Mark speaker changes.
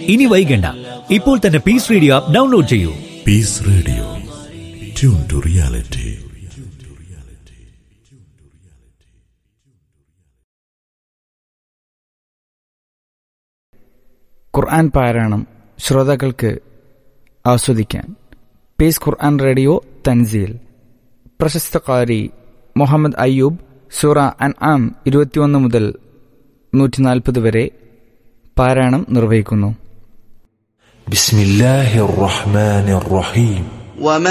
Speaker 1: ഇനി വൈകണ്ട ഇപ്പോൾ തന്നെ പീസ് റേഡിയോ ആപ്പ് ഡൗൺലോഡ് ചെയ്യൂ
Speaker 2: peace radio tune to reality
Speaker 3: ഖുർആൻ പാരായണം ശ്രോതാക്കൾക്ക് ആസ്വദിക്കാൻ പീസ് ഖുർആൻ റേഡിയോ തൻസീൽ പ്രശസ്ത കാരി മുഹമ്മദ് അയ്യൂബ് സൂറ അൻ ആം ഇരുപത്തിയൊന്ന് മുതൽ നൂറ്റി നാൽപ്പത് വരെ പാരായണം നിർവഹിക്കുന്നു
Speaker 4: بسم الله الرحمن الرحيم
Speaker 5: وما